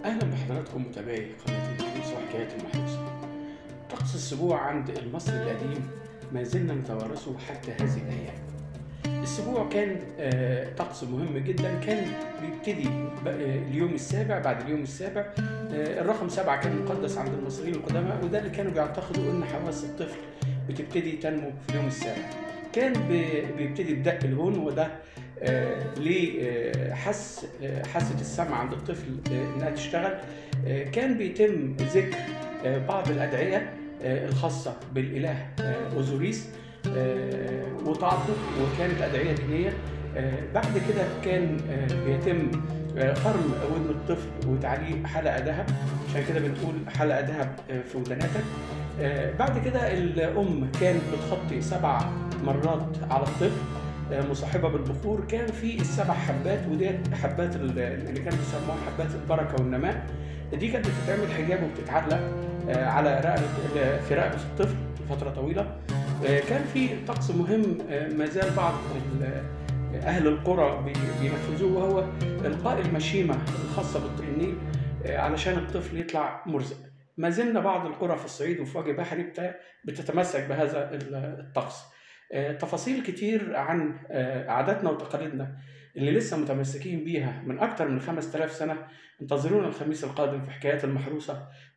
أهلا بحضراتكم متابعي قناة المحروسة وحكايات المحروسة. طقس السبوع عند المصري القديم ما زلنا نتوارثه حتى هذه الأيام. السبوع كان آه، طقس مهم جدا كان بيبتدي ب- آه، اليوم السابع بعد اليوم السابع آه، الرقم سبعة كان مقدس عند المصريين القدماء وده اللي كانوا بيعتقدوا ان حواس الطفل بتبتدي تنمو في اليوم السابع كان بي- بيبتدي بدق الهون وده آه، لحس آه، حاسة السمع عند الطفل آه، انها تشتغل آه، كان بيتم ذكر آه، بعض الأدعية آه، الخاصة بالإله آه، أوزوريس آه، وطاعته وكانت أدعية دينية آه، بعد كده كان آه، بيتم آه، خرم ودن الطفل وتعليق حلقة ذهب عشان كده بنقول حلقة ذهب آه، في ودناتك آه، بعد كده الأم كانت بتخطي سبع مرات على الطفل آه، مصاحبة بالبخور كان في السبع حبات وديت حبات ال- اللي كانوا بيسموها حبات البركة والنماء دي كانت بتتعمل حجاب وبتتعلق آه، على رقبة في رقبة الطفل فترة طويلة آه، كان في طقس مهم آه، ما زال بعض ال- أهل القرى بي- بينفذوه وهو إلقاء المشيمة الخاصة بالطفل النيل آه، علشان الطفل يطلع مرزق ما زلنا بعض القرى في الصعيد وفي وجه بحري بتا- بتتمسك بهذا ال- الطقس آه، تفاصيل كتير عن آه، عاداتنا وتقاليدنا اللي لسه متمسكين بيها من أكتر من 5000 سنة انتظرونا الخميس القادم في حكايات المحروسة